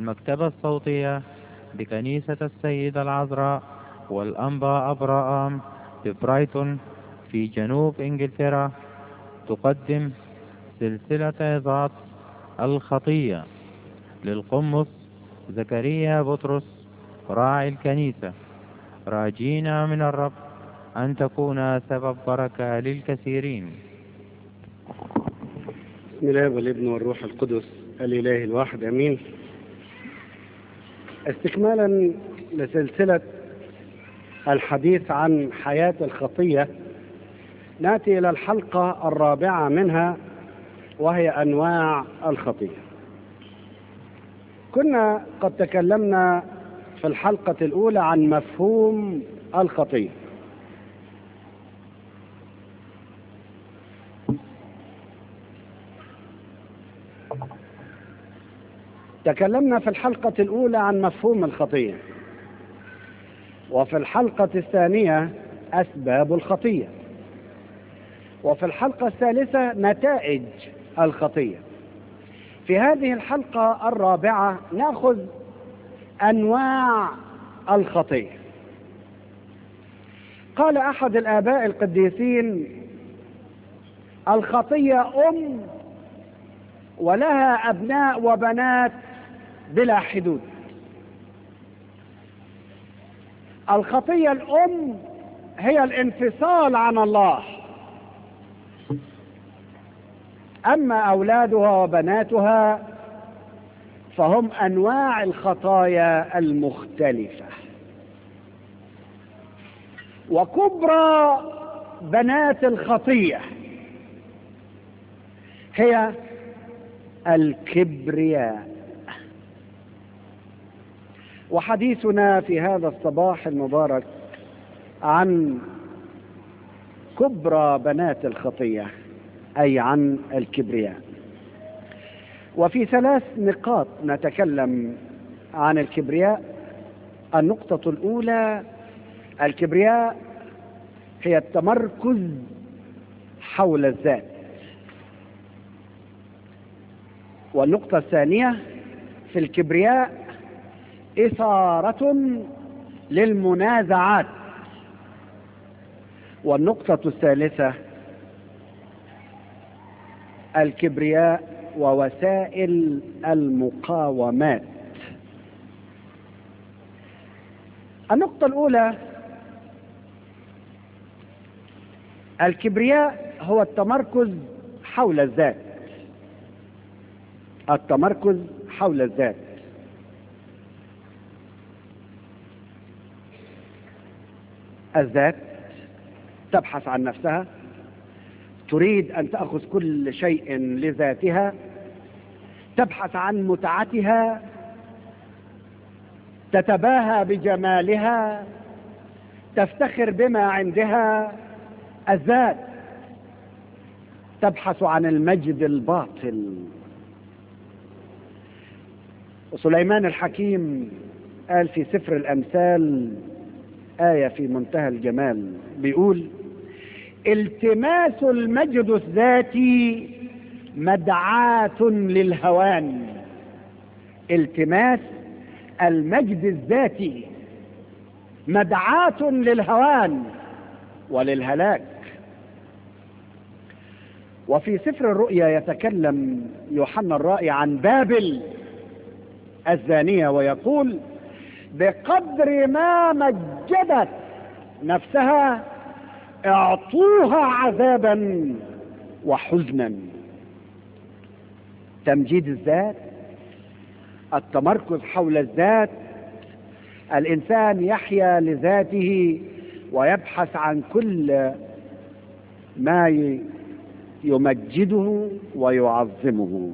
المكتبة الصوتية بكنيسة السيدة العذراء والأنبا أبراهام ببرايتون في جنوب إنجلترا تقدم سلسلة عظات الخطية للقمص زكريا بطرس راعي الكنيسة راجينا من الرب أن تكون سبب بركة للكثيرين بسم الله والابن والروح القدس الإله الواحد أمين استكمالا لسلسلة الحديث عن حياة الخطية نأتي إلى الحلقة الرابعة منها وهي أنواع الخطية كنا قد تكلمنا في الحلقة الأولى عن مفهوم الخطية تكلمنا في الحلقة الأولى عن مفهوم الخطية وفي الحلقة الثانية أسباب الخطية وفي الحلقة الثالثة نتائج الخطية في هذه الحلقة الرابعة ناخذ أنواع الخطية قال أحد الآباء القديسين الخطية أم ولها أبناء وبنات بلا حدود الخطية الأم هي الانفصال عن الله أما أولادها وبناتها فهم أنواع الخطايا المختلفة وكبرى بنات الخطية هي الكبرياء وحديثنا في هذا الصباح المبارك عن كبرى بنات الخطيه أي عن الكبرياء وفي ثلاث نقاط نتكلم عن الكبرياء النقطة الأولى الكبرياء هي التمركز حول الذات والنقطة الثانية في الكبرياء إثارة للمنازعات والنقطة الثالثة الكبرياء ووسائل المقاومات النقطة الأولى الكبرياء هو التمركز حول الذات التمركز حول الذات الذات تبحث عن نفسها تريد أن تأخذ كل شيء لذاتها تبحث عن متعتها تتباهى بجمالها تفتخر بما عندها الذات تبحث عن المجد الباطل وسليمان الحكيم قال في سفر الأمثال آية في منتهى الجمال بيقول التماس المجد الذاتي مدعاة للهوان التماس المجد الذاتي مدعاة للهوان وللهلاك وفي سفر الرؤيا يتكلم يوحنا الرائي عن بابل الزانية ويقول بقدر ما مجدت نفسها اعطوها عذابا وحزنا تمجيد الذات التمركز حول الذات الانسان يحيا لذاته ويبحث عن كل ما يمجده ويعظمه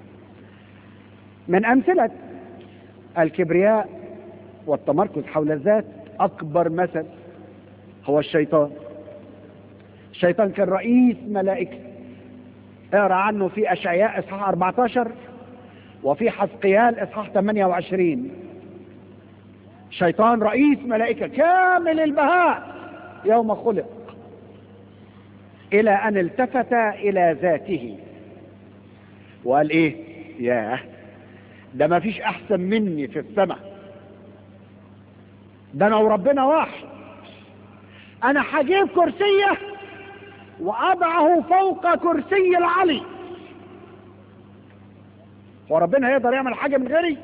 من امثله الكبرياء والتمركز حول الذات اكبر مثل هو الشيطان الشيطان كان رئيس ملائكة اقرا عنه في اشعياء اصحاح 14 وفي حزقيال اصحاح 28 شيطان رئيس ملائكة كامل البهاء يوم خلق الى ان التفت الى ذاته وقال ايه ياه ده ما فيش احسن مني في السماء ده انا وربنا واحد انا هجيب كرسيه واضعه فوق كرسي العلي وربنا هيقدر يعمل حاجه من غيري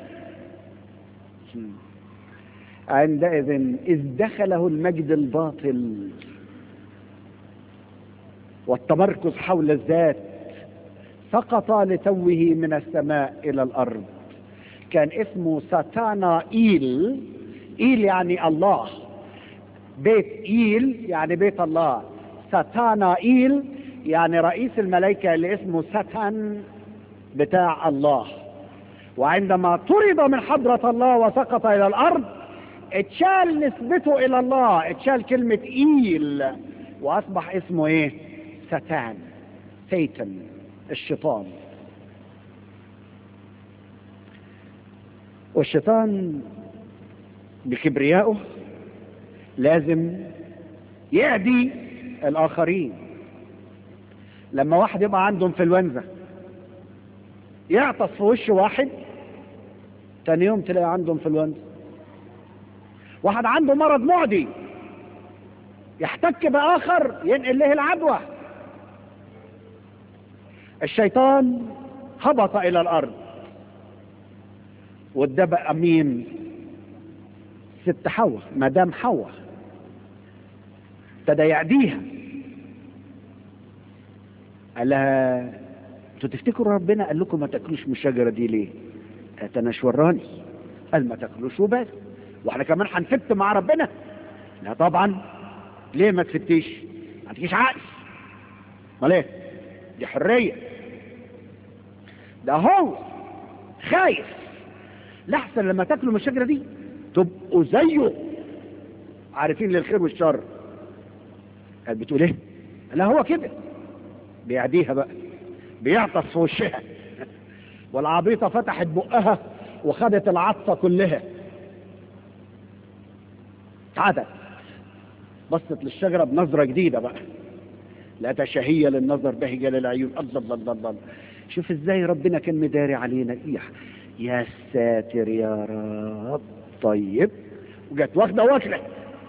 عندئذ اذ دخله المجد الباطل والتمركز حول الذات سقط لتوه من السماء الى الارض كان اسمه ساتانا ايل ايل يعني الله بيت ايل يعني بيت الله ساتانا ايل يعني رئيس الملائكة اللي اسمه ساتان بتاع الله وعندما طرد من حضرة الله وسقط الى الارض اتشال نسبته الى الله اتشال كلمة ايل واصبح اسمه ايه ساتان سيتن الشيطان والشيطان بكبريائه لازم يعدي الاخرين لما واحد يبقى عنده انفلونزا يعطس في وش واحد تاني يوم تلاقي عنده انفلونزا واحد عنده مرض معدي يحتك باخر ينقل له العدوى الشيطان هبط الى الارض واتدبق مين ست حواء مدام حواء ابتدى يعديها قال لها انتوا تفتكروا ربنا قال لكم ما تاكلوش من الشجره دي ليه؟ قالت انا وراني قال ما تاكلوش وبس واحنا كمان هنفت مع ربنا لا طبعا ليه ما تفتيش؟ ما عندكيش عقل امال ايه؟ دي حريه ده هو خايف لحسن لما تاكلوا من الشجره دي تبقوا زيه عارفين للخير والشر قال بتقول ايه لا هو كده بيعديها بقى بيعطس في وشها والعبيطه فتحت بقها وخدت العطسه كلها اتعدت بصت للشجره بنظره جديده بقى لا تشهيه للنظر بهجه للعيون الله الله الله الله شوف ازاي ربنا كان مداري علينا يا يا ساتر يا رب طيب وجت واخده واكله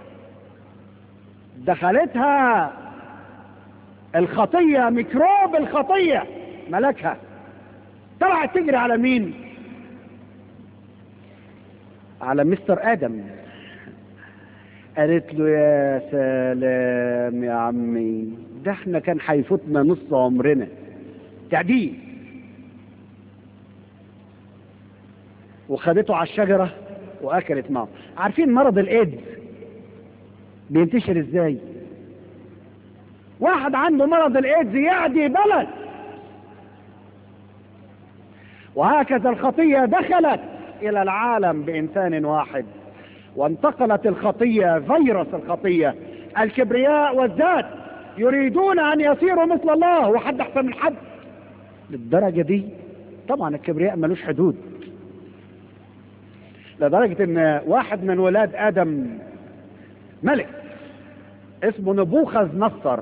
دخلتها الخطيه ميكروب الخطيه ملكها طلعت تجري على مين على مستر ادم قالت له يا سلام يا عمي ده احنا كان هيفوتنا نص عمرنا تعديل وخدته على الشجرة وأكلت معه عارفين مرض الإيدز بينتشر إزاي واحد عنده مرض الإيدز يعدي بلد وهكذا الخطية دخلت إلى العالم بإنسان واحد وانتقلت الخطية فيروس الخطية الكبرياء والذات يريدون أن يصيروا مثل الله وحد أحسن من حد للدرجة دي طبعا الكبرياء ملوش حدود لدرجة ان واحد من ولاد ادم ملك اسمه نبوخذ نصر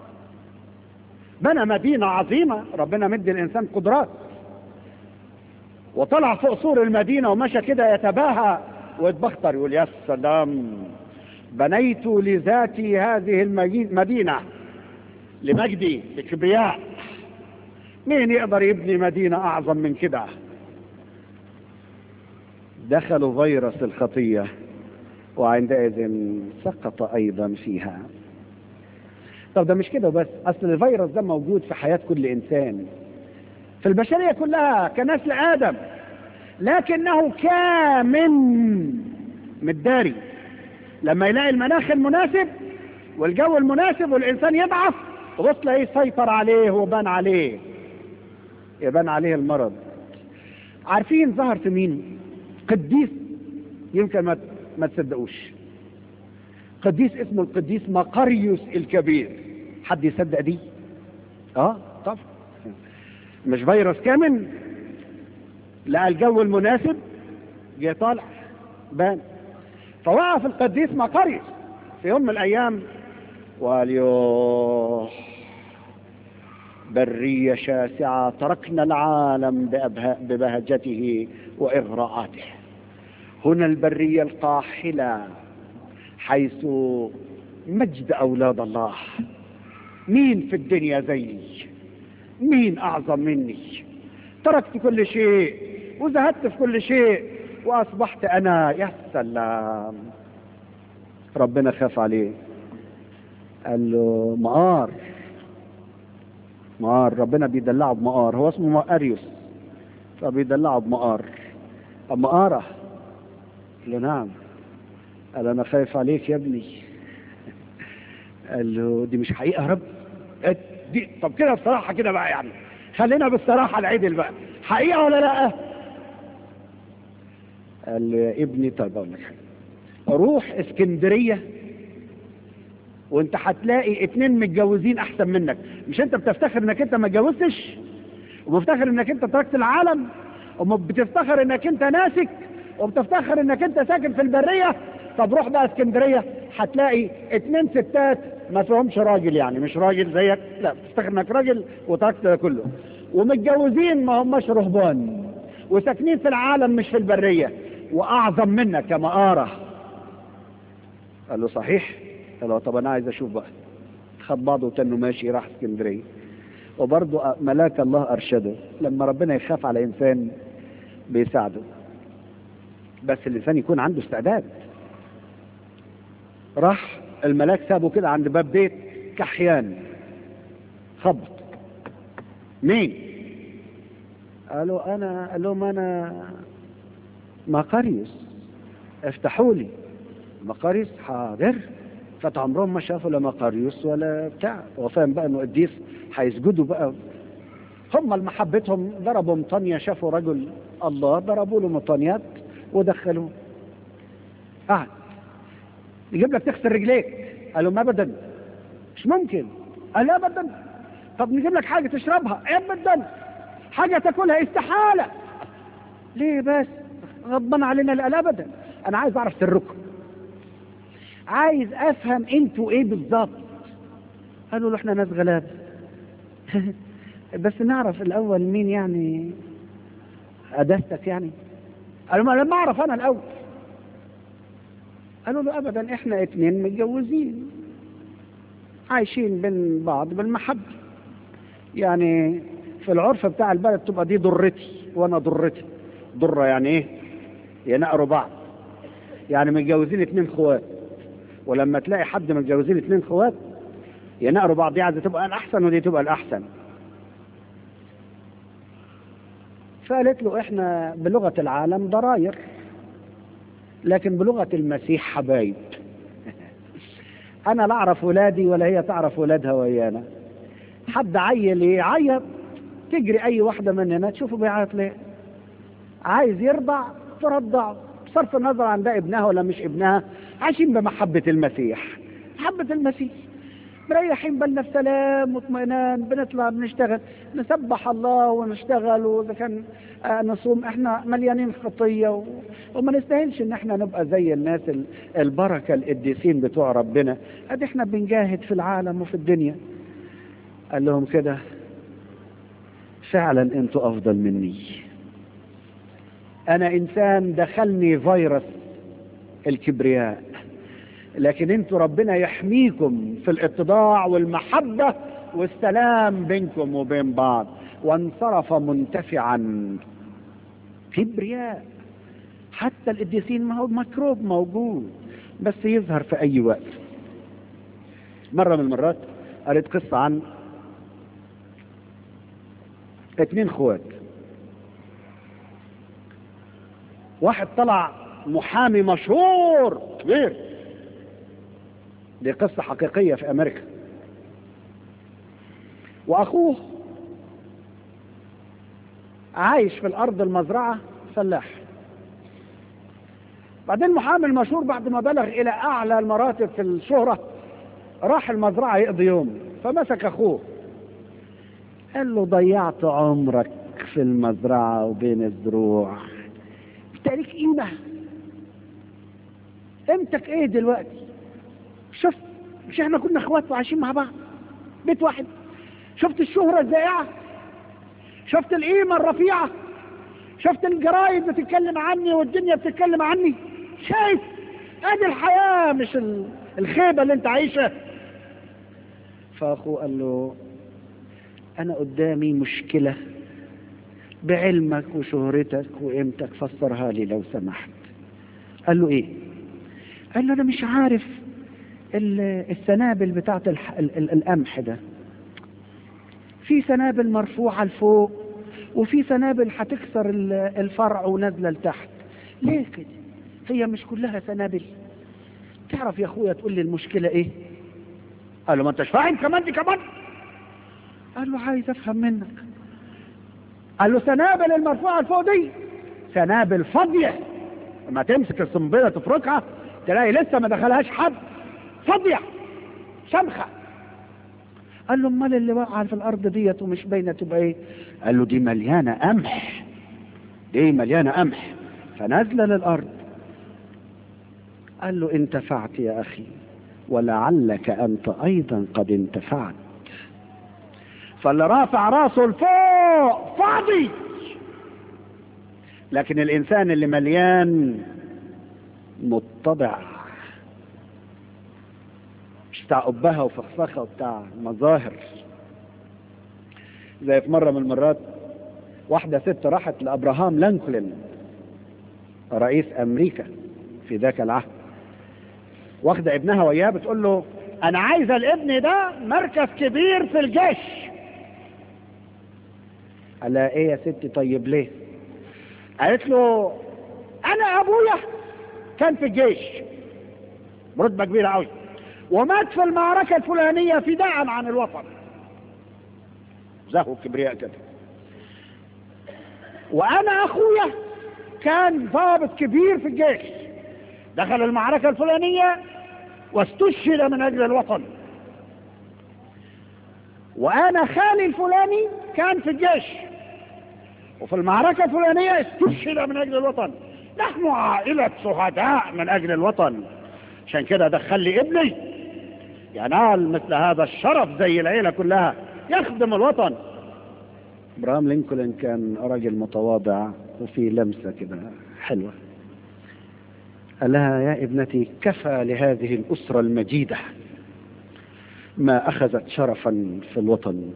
بنى مدينة عظيمة ربنا مدي الانسان قدرات وطلع فوق سور المدينة ومشى كده يتباهى ويتبختر يقول يا سلام بنيت لذاتي هذه المدينة لمجدي لكبرياء مين يقدر يبني مدينة أعظم من كده دخلوا فيروس الخطية وعندئذ سقط أيضا فيها طب ده مش كده بس أصل الفيروس ده موجود في حياة كل إنسان في البشرية كلها كنسل آدم لكنه كامن متداري لما يلاقي المناخ المناسب والجو المناسب والإنسان يضعف تبص تلاقيه سيطر عليه وبان عليه يبان عليه المرض عارفين ظهر في مين قديس يمكن ما ما تصدقوش قديس اسمه القديس مقريوس الكبير حد يصدق دي اه طبعا مش فيروس كامل لقى الجو المناسب جه طالع بان فوقف القديس مقريوس في يوم من الايام وقال يوه برية شاسعة تركنا العالم بأبه- ببهجته وإغراءاته هنا البرية القاحلة حيث مجد أولاد الله مين في الدنيا زيي مين أعظم مني تركت كل شيء وزهدت في كل شيء وأصبحت أنا يا سلام ربنا خاف عليه قال له مقار مقار ربنا بيدلعه بمقار هو اسمه مقاريوس فبيدلعه بمقار طب مقارة قال له نعم قال انا خايف عليك يا ابني قال له دي مش حقيقة يا رب قال دي طب كده بصراحة كده بقى يعني خلينا بالصراحة العدل بقى حقيقة ولا لا قال له يا ابني طيب اقول لك حاجة. روح اسكندرية وانت هتلاقي اتنين متجوزين احسن منك مش انت بتفتخر انك انت ما اتجوزتش وبتفتخر انك انت تركت العالم وبتفتخر انك انت ناسك وبتفتخر انك انت ساكن في البريه طب روح بقى اسكندريه هتلاقي اتنين ستات ما فيهمش راجل يعني مش راجل زيك لا بتفتخر انك راجل وتركت ده كله ومتجوزين ما هماش رهبان وساكنين في العالم مش في البريه واعظم منك يا مقاره قال له صحيح قال له طب انا عايز اشوف بقى خد بعضه وتنه ماشي راح اسكندريه وبرضه ملاك الله ارشده لما ربنا يخاف على انسان بيساعده بس الانسان يكون عنده استعداد راح الملاك سابه كده عند باب بيت كحيان خبط مين قالوا انا قال لهم انا مقاريوس افتحوا لي مقاريوس حاضر فات عمرهم ما شافوا لا مقاريوس ولا بتاع هو فاهم بقى انه قديس هيسجدوا بقى هم لمحبتهم ضربوا مطانية شافوا رجل الله ضربوا له مطانيات ودخلوه قعد يجيب لك تغسل رجليك قال لهم ابدا مش ممكن قال ابدا طب نجيب لك حاجه تشربها ابدا حاجه تاكلها استحاله ليه بس غضبان علينا لا لا ابدا انا عايز اعرف سركم عايز افهم انتوا ايه بالظبط قالوا له احنا ناس غلاب بس نعرف الاول مين يعني قداستك يعني قالوا ما لما اعرف انا الاول قالوا له ابدا احنا اتنين متجوزين عايشين بين بعض بالمحبه يعني في العرف بتاع البلد تبقى دي ضرتي وانا ضرتي ضره يعني ايه ينقروا بعض يعني متجوزين اتنين خوات ولما تلاقي حد متجوزين اتنين خوات ينقروا بعض دي عايزه تبقى الاحسن ودي تبقى الاحسن فقالت له احنا بلغه العالم ضراير لكن بلغه المسيح حبايب انا لا اعرف ولادي ولا هي تعرف ولادها ويانا حد عيل يعيط تجري اي واحده مننا تشوفه بيعيط ليه عايز يرضع ترضعه بصرف النظر عن ده ابنها ولا مش ابنها عايشين بمحبه المسيح محبه المسيح مريحين بالنا في سلام واطمئنان بنطلع بنشتغل نسبح الله ونشتغل واذا كان آه، نصوم احنا مليانين خطيه و... وما نستاهلش ان احنا نبقى زي الناس ال- البركه القديسين بتوع ربنا ادي احنا بنجاهد في العالم وفي الدنيا قال لهم كده فعلا انتوا افضل مني انا انسان دخلني فيروس الكبرياء لكن انتوا ربنا يحميكم في الاتضاع والمحبة والسلام بينكم وبين بعض وانصرف منتفعا كبرياء حتى القديسين ما هو ميكروب موجود بس يظهر في اي وقت مرة من المرات قريت قصة عن اتنين خوات واحد طلع محامي مشهور كبير دي قصة حقيقية في أمريكا وأخوه عايش في الأرض المزرعة فلاح بعدين المحامي المشهور بعد ما بلغ إلى أعلى المراتب في الشهرة راح المزرعة يقضي يوم فمسك أخوه قال له ضيعت عمرك في المزرعة وبين الزروع انت ليك قيمة قيمتك ايه دلوقتي شوف مش احنا كنا اخوات وعايشين مع بعض بيت واحد شفت الشهرة الزائعة شفت القيمة الرفيعة شفت الجرايد بتتكلم عني والدنيا بتتكلم عني شايف ادي الحياة مش ال- الخيبة اللي انت عايشها فاخوه قال له انا قدامي مشكلة بعلمك وشهرتك وقيمتك فسرها لي لو سمحت قال له ايه قال له انا مش عارف ال- السنابل بتاعت الح- ال- ال- القمح ده في سنابل مرفوعة لفوق وفي سنابل هتكسر ال- الفرع ونازلة لتحت ليه كده هي مش كلها سنابل تعرف يا اخويا تقول لي المشكلة ايه قال له ما انتش فاهم كمان دي كمان قال له عايز افهم منك قال له سنابل المرفوعة لفوق دي سنابل فاضية لما تمسك الصنبلة تفركها تلاقي لسه ما دخلهاش حد فاضية شمخة قال له امال اللي واقعة في الارض ديت ومش باينة تبقى ايه قال له دي مليانة قمح دي مليانة قمح فنازلة للارض قال له انتفعت يا اخي ولعلك انت ايضا قد انتفعت فاللي رافع راسه لفوق فاضي لكن الانسان اللي مليان متضع مش بتاع قبها وفخفخه وبتاع مظاهر زي في مره من المرات واحده ست راحت لابراهام لينكولن رئيس امريكا في ذاك العهد واخده ابنها وياه بتقول له انا عايزه الابن ده مركز كبير في الجيش قال لها ايه يا ستي طيب ليه قالت له انا ابويا كان في الجيش رتبه كبيره قوي ومات في المعركه الفلانيه فداء عن الوطن زهو كبرياء كده وانا اخويا كان ضابط كبير في الجيش دخل المعركه الفلانيه واستشهد من اجل الوطن وانا خالي الفلاني كان في الجيش وفي المعركة الفلانية استشهد من أجل الوطن نحن عائلة شهداء من أجل الوطن عشان كده دخل لي ابني ينال مثل هذا الشرف زي العيلة كلها يخدم الوطن ابراهام لينكولن كان راجل متواضع وفي لمسة كده حلوة قال لها يا ابنتي كفى لهذه الأسرة المجيدة ما أخذت شرفا في الوطن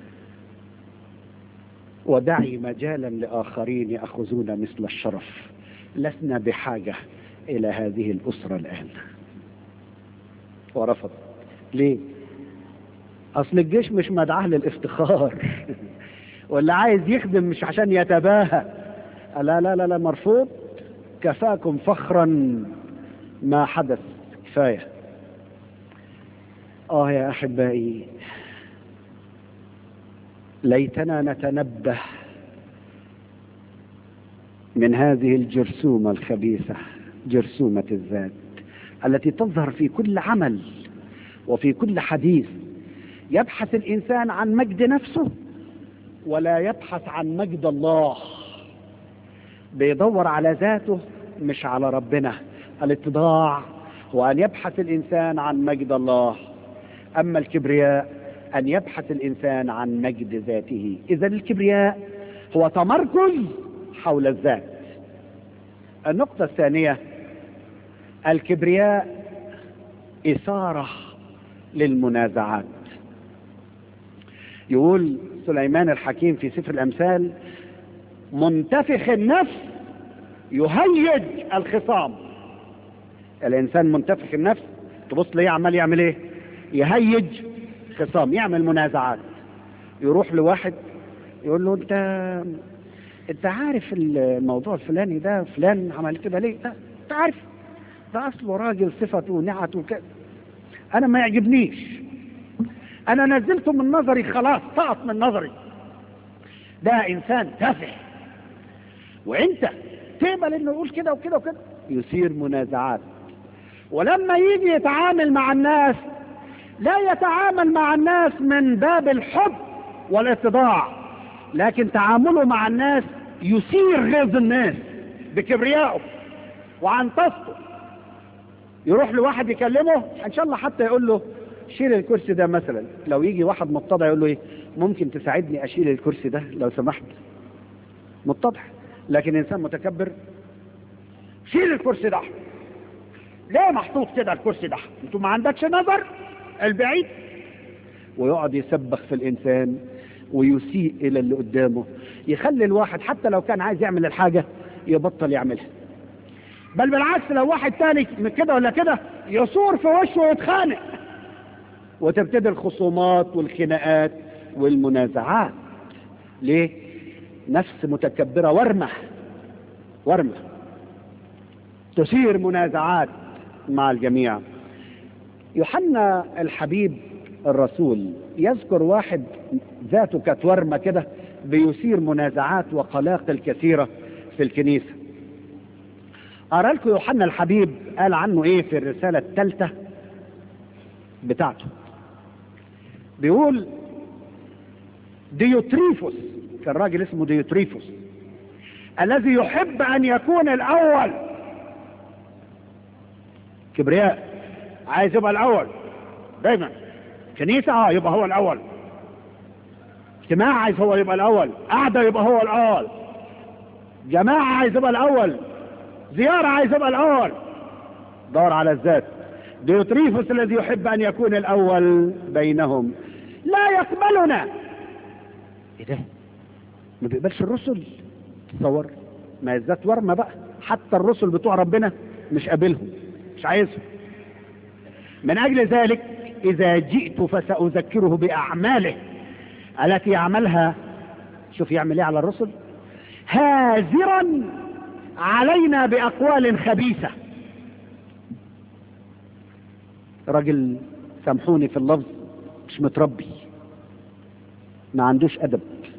ودعي مجالا لآخرين يأخذون مثل الشرف لسنا بحاجة إلى هذه الأسرة الآن ورفض ليه أصل الجيش مش مدعاه للافتخار واللي عايز يخدم مش عشان يتباهى لا لا لا لا مرفوض كفاكم فخرا ما حدث كفاية آه يا أحبائي ليتنا نتنبه من هذه الجرثومة الخبيثة جرثومة الذات التي تظهر في كل عمل وفي كل حديث يبحث الإنسان عن مجد نفسه ولا يبحث عن مجد الله بيدور على ذاته مش على ربنا الاتضاع هو أن يبحث الإنسان عن مجد الله أما الكبرياء أن يبحث الإنسان عن مجد ذاته إذا الكبرياء هو تمركز حول الذات النقطة الثانية الكبرياء إثارة للمنازعات يقول سليمان الحكيم في سفر الأمثال منتفخ النفس يهيج الخصام الإنسان منتفخ النفس تبص ليه عمال يعمل ايه يهيج خصام يعمل منازعات يروح لواحد يقول له انت انت عارف الموضوع الفلاني ده فلان عمل كده ليه لا انت عارف ده اصله راجل صفته ونعته وكده انا ما يعجبنيش انا نزلته من نظري خلاص سقط من نظري ده انسان تافه وانت تقبل انه يقول كده وكده وكده يثير منازعات ولما يجي يتعامل مع الناس لا يتعامل مع الناس من باب الحب والاتضاع لكن تعامله مع الناس يثير غيظ الناس بكبريائه وعنطسته يروح لواحد يكلمه ان شاء الله حتى يقول له شيل الكرسي ده مثلا لو يجي واحد متضع يقول له ايه ممكن تساعدني اشيل الكرسي ده لو سمحت متضع لكن انسان متكبر شيل الكرسي ده ليه محطوط كده الكرسي ده انتوا ما عندكش نظر البعيد ويقعد يسبخ في الانسان ويسيء الى اللي قدامه يخلي الواحد حتى لو كان عايز يعمل الحاجه يبطل يعملها بل بالعكس لو واحد تاني من كده ولا كده يصور في وشه ويتخانق وتبتدي الخصومات والخناقات والمنازعات ليه نفس متكبره ورمه ورمه تثير منازعات مع الجميع يوحنا الحبيب الرسول يذكر واحد ذاته كانت ورمه كده بيثير منازعات وقلاقل كثيره في الكنيسه أرى لكم يوحنا الحبيب قال عنه إيه في الرسالة الثالثة بتاعته بيقول ديوتريفوس كان راجل اسمه ديوتريفوس الذي يحب أن يكون الأول كبرياء عايز يبقى الأول دايما كنيسة اه يبقى هو الأول اجتماع عايز هو يبقى الأول قعدة يبقى هو الأول جماعة عايز يبقى الأول زيارة عايز يبقى الأول دور على الذات ديوتريفوس الذي يحب أن يكون الأول بينهم لا يقبلنا إيه ده؟ ما بيقبلش الرسل تصور ما الذات ورمة بقى حتى الرسل بتوع ربنا مش قابلهم مش عايزهم من أجل ذلك إذا جئت فسأذكره بأعماله التي يعملها شوف يعمل ايه على الرسل هازرا علينا بأقوال خبيثة راجل سامحوني في اللفظ مش متربي ما عندوش أدب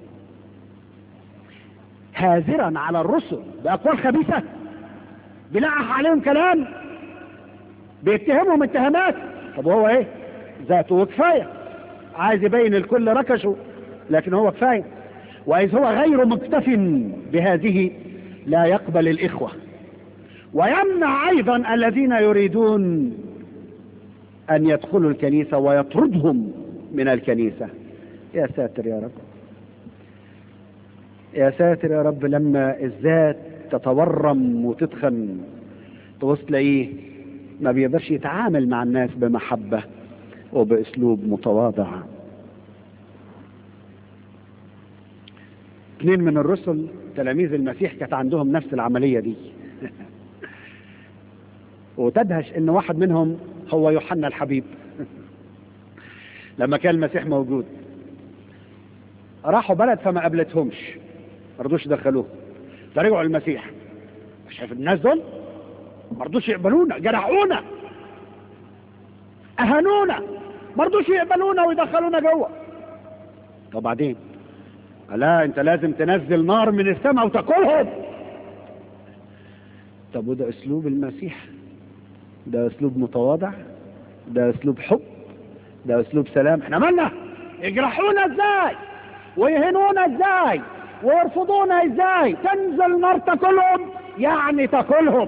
هازرا على الرسل بأقوال خبيثة بيلقح عليهم كلام بيتهمهم اتهامات طب هو ايه ذاته كفاية عايز يبين الكل ركشه لكن هو كفاية وإذ هو غير مكتف بهذه لا يقبل الإخوة ويمنع أيضا الذين يريدون أن يدخلوا الكنيسة ويطردهم من الكنيسة يا ساتر يا رب يا ساتر يا رب لما الذات تتورم وتتخن تبص تلاقيه ما بيقدرش يتعامل مع الناس بمحبة وبأسلوب متواضع اثنين من الرسل تلاميذ المسيح كانت عندهم نفس العملية دي وتدهش ان واحد منهم هو يوحنا الحبيب لما كان المسيح موجود راحوا بلد فما قابلتهمش ما رضوش يدخلوه فرجعوا المسيح شايف الناس دول ما رضوش يقبلونا جرحونا اهانونا ما رضوش يقبلونا ويدخلونا جوه طب بعدين لا انت لازم تنزل نار من السماء وتاكلهم طب وده اسلوب المسيح ده اسلوب متواضع ده اسلوب حب ده اسلوب سلام احنا مالنا يجرحونا ازاي ويهنونا ازاي ويرفضونا ازاي تنزل نار تاكلهم يعني تاكلهم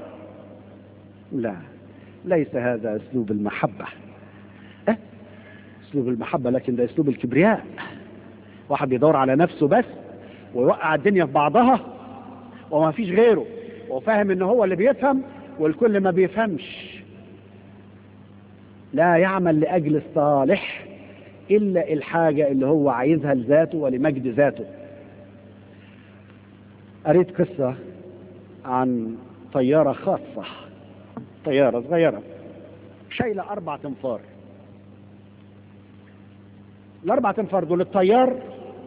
لا ليس هذا اسلوب المحبة اه؟ اسلوب المحبة لكن ده اسلوب الكبرياء واحد بيدور على نفسه بس ويوقع الدنيا في بعضها وما فيش غيره وفاهم ان هو اللي بيفهم والكل ما بيفهمش لا يعمل لأجل الصالح إلا الحاجة اللي هو عايزها لذاته ولمجد ذاته قريت قصة عن طيارة خاصة طيارة صغيرة شايلة أربع تنفار الأربع تنفار دول الطيار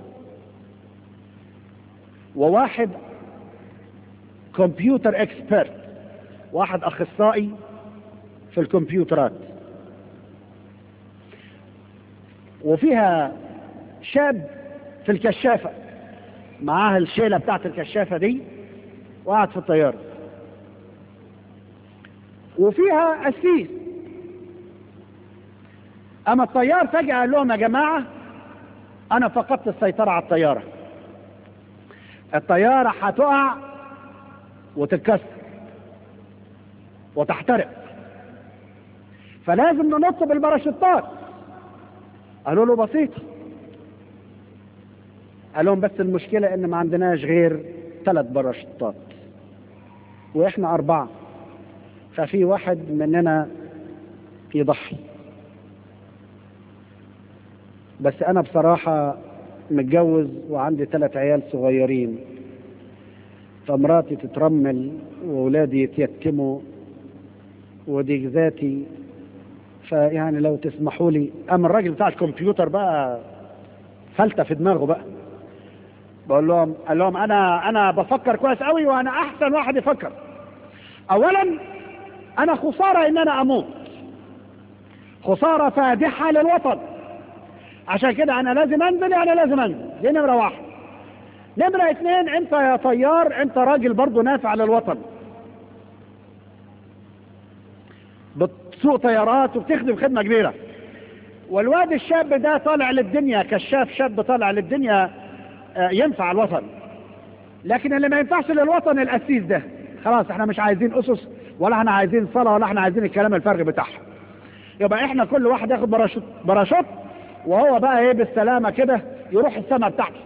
وواحد كمبيوتر اكسبرت واحد اخصائي في الكمبيوترات وفيها شاب في الكشافة معاه الشيلة بتاعت الكشافة دي وقعد في الطيارة وفيها قسيس اما الطيار فجأة قال لهم يا جماعة انا فقدت السيطرة على الطيارة الطيارة هتقع وتتكسر وتحترق فلازم ننط بالباراشوتات قالوا له بسيطة قال لهم بس المشكلة ان ما عندناش غير ثلاث باراشوتات واحنا اربعة ففي واحد مننا يضحي بس انا بصراحة متجوز وعندي ثلاث عيال صغيرين فمراتي تترمل واولادي يتيتموا ودي ذاتي فيعني لو تسمحوا لي اما الراجل بتاع الكمبيوتر بقى فلتة في دماغه بقى بقول لهم قال لهم انا انا بفكر كويس قوي وانا احسن واحد يفكر اولا انا خسارة ان انا اموت خسارة فادحة للوطن عشان كده انا لازم انزل يعني لازم انزل دي نمرة واحد نمرة اثنين انت يا طيار انت راجل برضو نافع للوطن بتسوق طيارات وبتخدم خدمة كبيرة والواد الشاب ده طالع للدنيا كشاف شاب طالع للدنيا آه، ينفع الوطن لكن اللي ما ينفعش للوطن الأسيس ده خلاص احنا مش عايزين أسس ولا احنا عايزين صلاة ولا احنا عايزين الكلام الفارغ بتاعها يبقى احنا كل واحد ياخد باراشوت باراشوت وهو بقى ايه بالسلامة كده يروح السماء بتاعته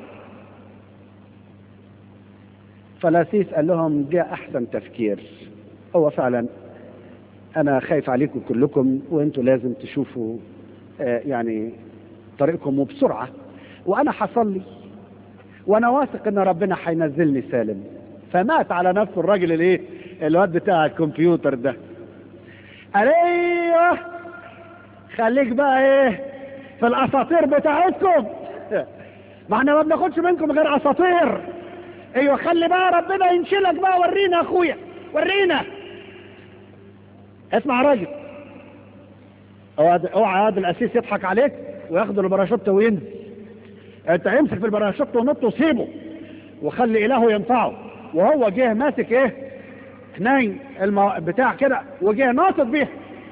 فلاسيس قال لهم ده احسن تفكير هو فعلا انا خايف عليكم كلكم وانتوا لازم تشوفوا آه، يعني طريقكم وبسرعة وانا حصل لي وانا واثق ان ربنا هينزلني سالم فمات على نفسه الراجل الايه الواد بتاع الكمبيوتر ده قال ايوه خليك بقى ايه في الاساطير بتاعتكم ما احنا ما بناخدش منكم غير اساطير ايوه خلي بقى ربنا ينشلك بقى ورينا يا اخويا ورينا اسمع يا راجل اوعى اوعى هذا الاسيس يضحك عليك وياخد الباراشوت وينزل انت امسك في الباراشوت ونط وسيبه وخلي الهه ينفعه وهو جه ماسك ايه نايم المو... بتاع كده وجه ناطط بيه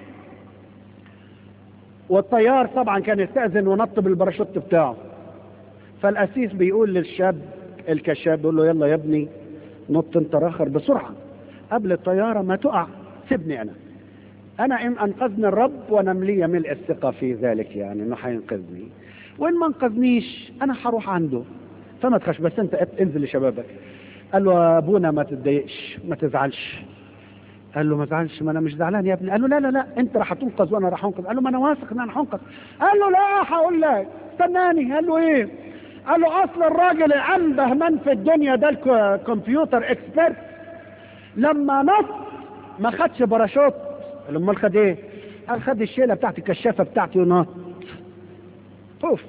والطيار طبعا كان يستأذن ونط بالباراشوت بتاعه فالأسيس بيقول للشاب الكشاف بيقول له يلا يا ابني نط انت راخر بسرعة قبل الطيارة ما تقع سيبني أنا أنا إن أنقذني الرب ونملي ملء الثقة في ذلك يعني إنه هينقذني وإن ما أنقذنيش أنا هروح عنده فما تخش بس أنت انزل لشبابك قال له يا أبونا ما تتضايقش ما تزعلش قال له ما تزعلش ما انا مش زعلان يا ابني قال له لا لا لا انت راح تنقذ وانا راح انقذ قال له ما انا واثق ان انا هنقذ قال له لا هقول لك استناني قال له ايه قال له اصل الراجل انبه من في الدنيا ده الكمبيوتر اكسبرت لما نط ما خدش باراشوت قال له امال خد ايه قال خد الشيله بتاعت الكشافه بتاعتي ونط اوف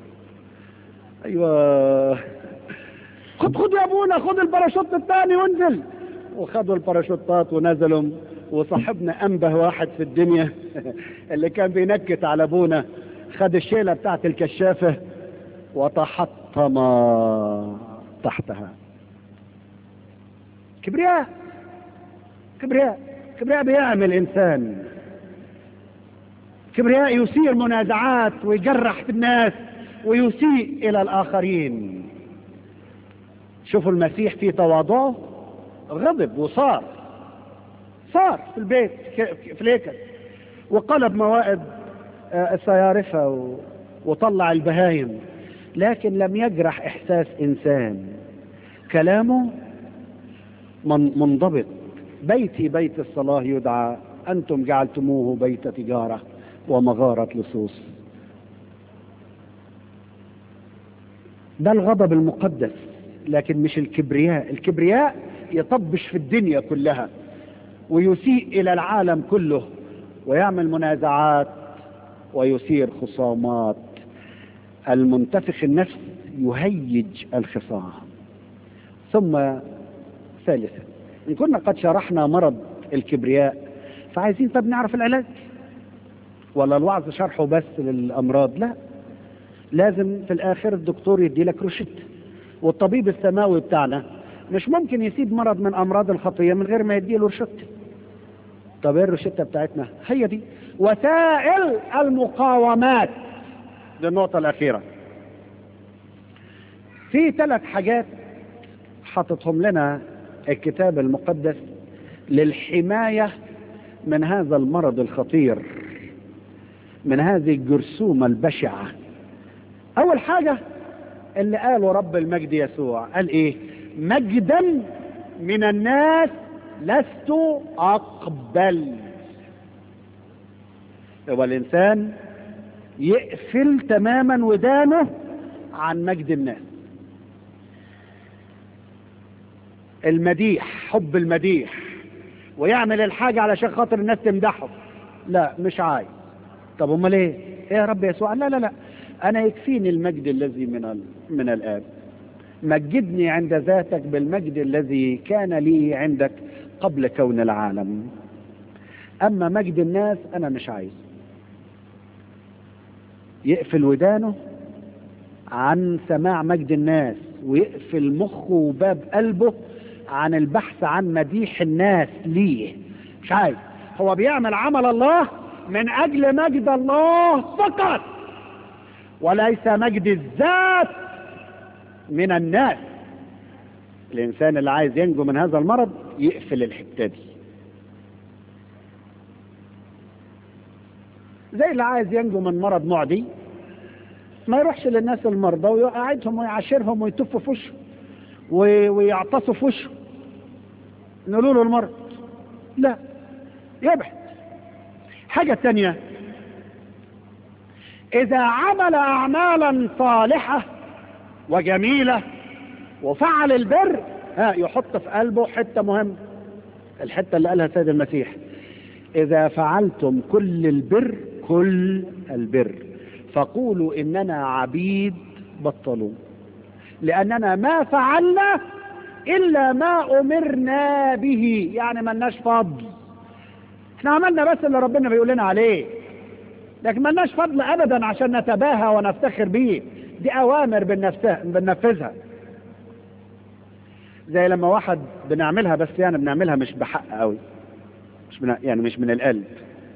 ايوه خد خد يا ابونا خد الباراشوت الثاني وانزل وخدوا الباراشوتات ونزلوا وصاحبنا انبه واحد في الدنيا اللي كان بينكت على ابونا خد الشيله بتاعت الكشافه وتحطم تحتها كبرياء كبرياء كبرياء بيعمل انسان كبرياء يثير منازعات ويجرح في الناس ويسيء الى الاخرين شوفوا المسيح في تواضعه غضب وصار صار في البيت في الهيكل وقلب موائد الصيارفة وطلع البهايم لكن لم يجرح إحساس إنسان كلامه من منضبط بيتي بيت الصلاة يدعى أنتم جعلتموه بيت تجارة ومغارة لصوص ده الغضب المقدس لكن مش الكبرياء الكبرياء يطبش في الدنيا كلها ويسيء إلى العالم كله ويعمل منازعات ويثير خصامات المنتفخ النفس يهيج الخصام ثم ثالثا إن كنا قد شرحنا مرض الكبرياء فعايزين طب نعرف العلاج ولا الوعظ شرحه بس للأمراض لا لازم في الآخر الدكتور يدي لك روشته والطبيب السماوي بتاعنا مش ممكن يسيب مرض من امراض الخطيه من غير ما يديه له روشته طب ايه الروشته بتاعتنا هي دي وسائل المقاومات دي النقطه الاخيره في ثلاث حاجات حاططهم لنا الكتاب المقدس للحمايه من هذا المرض الخطير من هذه الجرثومة البشعة أول حاجة اللي قاله رب المجد يسوع قال إيه مجدا من الناس لست أقبل يبقى الإنسان يقفل تماما ودانه عن مجد الناس المديح حب المديح ويعمل الحاجة علشان خاطر الناس تمدحه لا مش عايز طب امال ايه ايه يا رب يسوع لا لا لا انا يكفيني المجد الذي من ال... من الاب مجدني عند ذاتك بالمجد الذي كان لي عندك قبل كون العالم اما مجد الناس انا مش عايز يقفل ودانه عن سماع مجد الناس ويقفل مخه وباب قلبه عن البحث عن مديح الناس ليه مش عايز هو بيعمل عمل الله من اجل مجد الله فقط وليس مجد الذات من الناس الانسان اللي عايز ينجو من هذا المرض يقفل الحته دي زي اللي عايز ينجو من مرض معدي ما يروحش للناس المرضى ويقعدهم ويعاشرهم ويتف في وشه ويعتصوا في وشه نقول له المرض لا يبعد حاجة تانية إذا عمل أعمالا صالحة وجميلة وفعل البر ها يحط في قلبه حتة مهمة الحتة اللي قالها سيد المسيح إذا فعلتم كل البر كل البر فقولوا إننا عبيد بطلوا لأننا ما فعلنا إلا ما أمرنا به يعني ملناش فضل احنا عملنا بس اللي ربنا بيقول لنا عليه لكن ملناش فضل أبدا عشان نتباهى ونفتخر بيه دي أوامر بننفذها زي لما واحد بنعملها بس يعني بنعملها مش بحق قوي مش من يعني مش من القلب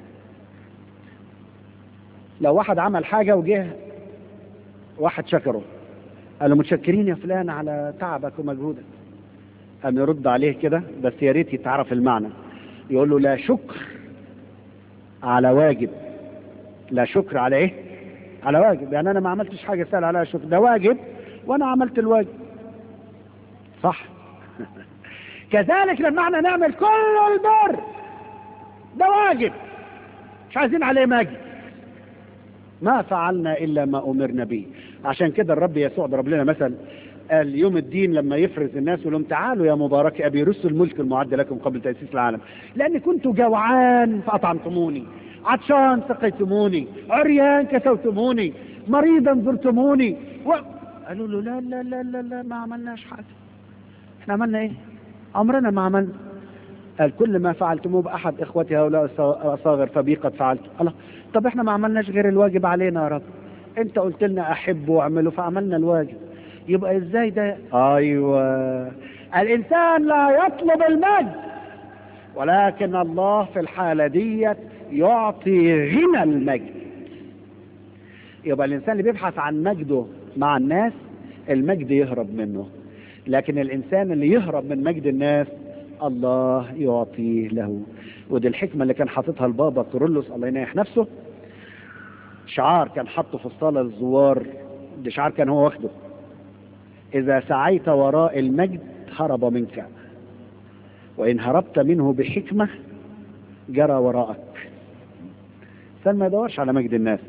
لو واحد عمل حاجة وجه واحد شكره قال له متشكرين يا فلان على تعبك ومجهودك قام يرد عليه كده بس يا ريت يتعرف المعنى يقول له لا شكر على واجب لا شكر على ايه على واجب يعني انا ما عملتش حاجه سهل عليها شكر ده واجب وانا عملت الواجب صح كذلك لما احنا نعمل كل البر ده واجب مش عايزين عليه مجد ما فعلنا الا ما امرنا به عشان كده الرب يسوع ضرب لنا مثل قال يوم الدين لما يفرز الناس يقول لهم تعالوا يا مبارك ابي رسل الملك المعد لكم قبل تاسيس العالم لاني كنت جوعان فاطعمتموني عطشان سقيتموني عريان كسوتموني مريضا زرتموني و... قالوا له لا لا لا لا لا ما عملناش حاجه احنا عملنا ايه عمرنا ما عملنا قال كل ما فعلتموه باحد اخوتي هؤلاء الاصاغر فبي قد فعلت الله طب احنا ما عملناش غير الواجب علينا يا رب انت قلت لنا احبوا واعملوا فعملنا الواجب يبقى ازاي ده ايوه الانسان لا يطلب المجد ولكن الله في الحالة دي يعطي غنى المجد يبقى الانسان اللي بيبحث عن مجده مع الناس المجد يهرب منه لكن الانسان اللي يهرب من مجد الناس الله يعطيه له ودي الحكمة اللي كان حاططها البابا كورولوس الله ينيح نفسه شعار كان حاطه في الصالة للزوار ده شعار كان هو واخده إذا سعيت وراء المجد هرب منك وإن هربت منه بحكمة جرى وراءك الإنسان ما يدورش على مجد الناس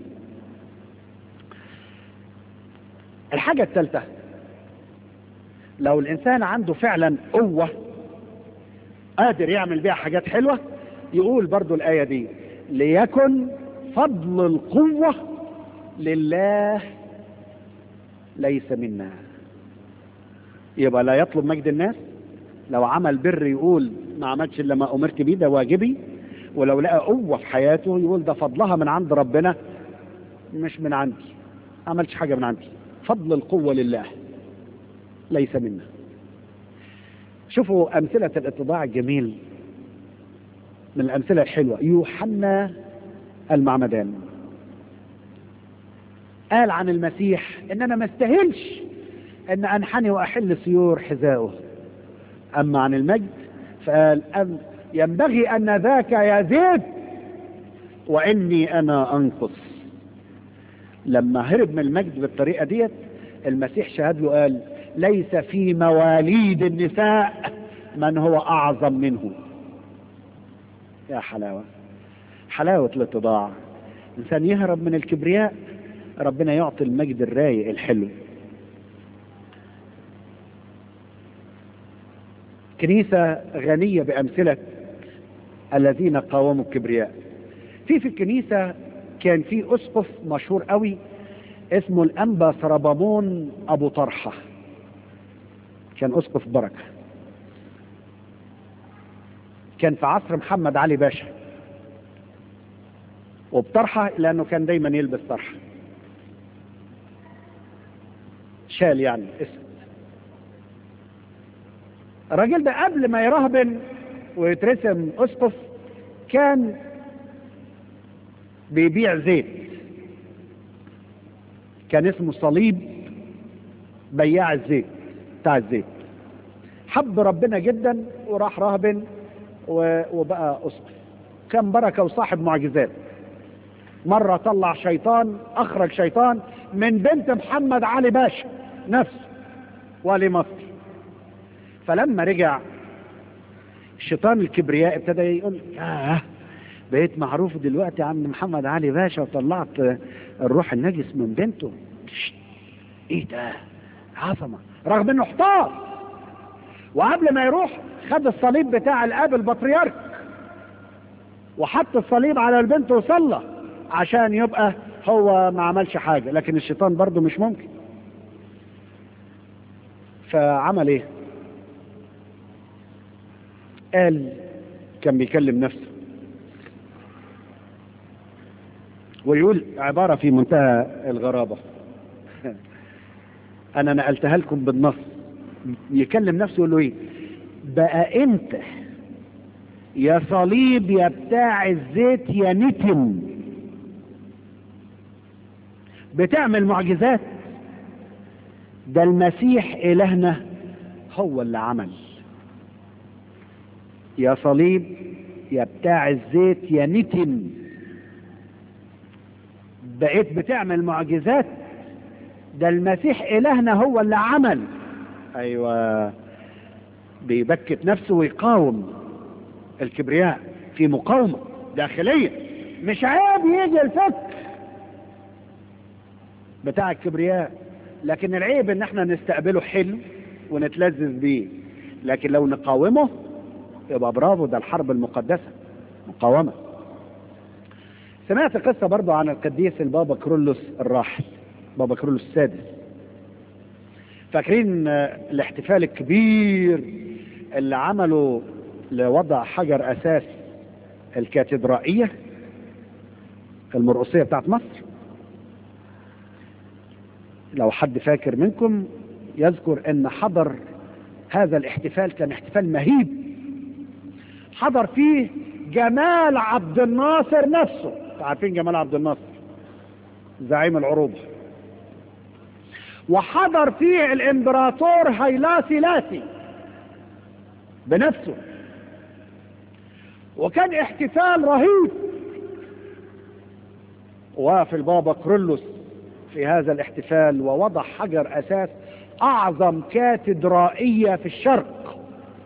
الحاجة الثالثة لو الإنسان عنده فعلا قوة قادر يعمل بيها حاجات حلوة يقول برضو الآية دي ليكن فضل القوة لله ليس منا يبقى لا يطلب مجد الناس لو عمل بر يقول ما عملش الا ما امرت بيه ده واجبي ولو لقى قوه في حياته يقول ده فضلها من عند ربنا مش من عندي ما عملش حاجه من عندي فضل القوه لله ليس منا شوفوا امثله الاتضاع الجميل من الامثله الحلوه يوحنا المعمدان قال عن المسيح ان انا ما استاهلش ان انحني واحل سيور حذائه اما عن المجد فقال أم ينبغي ان ذاك يزيد واني انا انقص لما هرب من المجد بالطريقه ديت المسيح شهد له قال ليس في مواليد النساء من هو اعظم منه يا حلاوه حلاوه الاتضاع انسان يهرب من الكبرياء ربنا يعطي المجد الرايق الحلو كنيسة غنية بأمثلة الذين قاوموا الكبرياء في في الكنيسة كان في أسقف مشهور قوي اسمه الأنبا سربامون أبو طرحة كان أسقف بركة كان في عصر محمد علي باشا وبطرحة لأنه كان دايما يلبس طرحة شال يعني اسم الراجل ده قبل ما يرهبن ويترسم اسقف كان بيبيع زيت كان اسمه صليب بياع الزيت بتاع الزيت حب ربنا جدا وراح راهبن وبقى اسقف كان بركه وصاحب معجزات مره طلع شيطان اخرج شيطان من بنت محمد علي باشا نفسه والي مصر فلما رجع الشيطان الكبرياء ابتدى يقول آه بقيت معروف دلوقتي عند محمد علي باشا وطلعت الروح النجس من بنته ايه ده عظمة رغم انه احتار وقبل ما يروح خد الصليب بتاع الاب البطريرك وحط الصليب على البنت وصلى عشان يبقى هو ما عملش حاجة لكن الشيطان برضه مش ممكن فعمل ايه قال كان بيكلم نفسه ويقول عبارة في منتهى الغرابة أنا نقلتها لكم بالنص يكلم نفسه يقول له إيه بقى أنت يا صليب يا بتاع الزيت يا نتن بتعمل معجزات ده المسيح إلهنا هو اللي عمل يا صليب يا بتاع الزيت يا نتن بقيت بتعمل معجزات ده المسيح إلهنا هو اللي عمل أيوة بيبكت نفسه ويقاوم الكبرياء في مقاومة داخلية مش عيب يجي الفكر بتاع الكبرياء لكن العيب ان احنا نستقبله حلو ونتلذذ بيه لكن لو نقاومه يبقى برافو ده الحرب المقدسة مقاومة سمعت قصة برضو عن القديس البابا كرولوس الراحل بابا كرولوس السادس فاكرين الاحتفال الكبير اللي عمله لوضع حجر اساس الكاتدرائية المرقصية بتاعت مصر لو حد فاكر منكم يذكر ان حضر هذا الاحتفال كان احتفال مهيب حضر فيه جمال عبد الناصر نفسه عارفين جمال عبد الناصر زعيم العروبة وحضر فيه الامبراطور هيلاسي لاسي بنفسه وكان احتفال رهيب وقف البابا كرولوس في هذا الاحتفال ووضع حجر اساس اعظم كاتدرائية في الشرق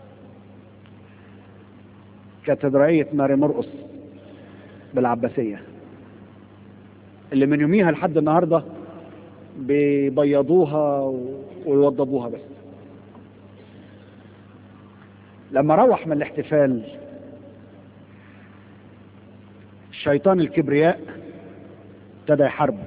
كاتدرائية ماري مرقص بالعباسية اللي من يوميها لحد النهاردة بيبيضوها ويوضبوها بس لما روح من الاحتفال الشيطان الكبرياء ابتدى يحاربه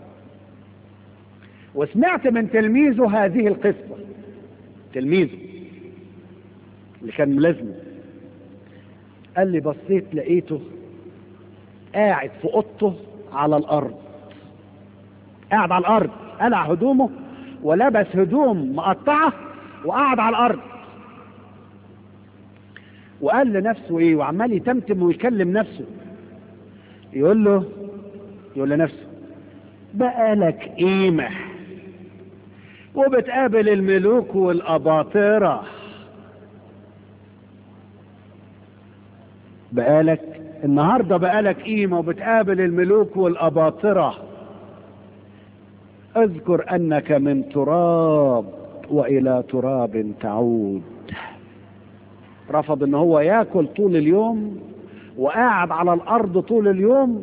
وسمعت من تلميذه هذه القصة تلميذه اللي كان ملازمه قال لي بصيت لقيته قاعد في اوضته على الارض قاعد على الارض قلع هدومه ولبس هدوم مقطعه وقعد على الارض وقال لنفسه ايه وعمال يتمتم ويكلم نفسه يقول له يقول لنفسه بقالك قيمة وبتقابل الملوك والأباطرة بقالك النهاردة بقالك قيمة وبتقابل الملوك والأباطرة اذكر أنك من تراب وإلى تراب تعود رفض ان هو ياكل طول اليوم وقاعد على الارض طول اليوم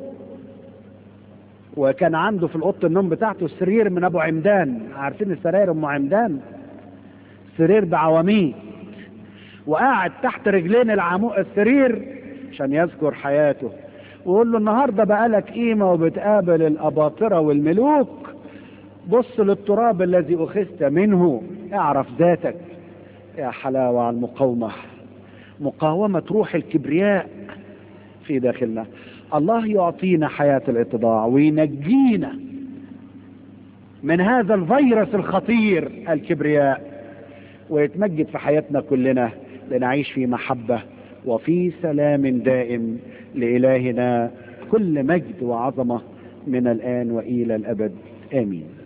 وكان عنده في اوضه النوم بتاعته سرير من ابو عمدان عارفين السراير ام عمدان سرير بعواميد وقاعد تحت رجلين العمو السرير عشان يذكر حياته ويقول له النهارده بقالك قيمه وبتقابل الاباطره والملوك بص للتراب الذي اخذت منه اعرف ذاتك يا حلاوه على المقاومه مقاومه روح الكبرياء في داخلنا الله يعطينا حياه الاتضاع وينجينا من هذا الفيروس الخطير الكبرياء ويتمجد في حياتنا كلنا لنعيش في محبة وفي سلام دائم لإلهنا كل مجد وعظمة من الآن وإلى الأبد آمين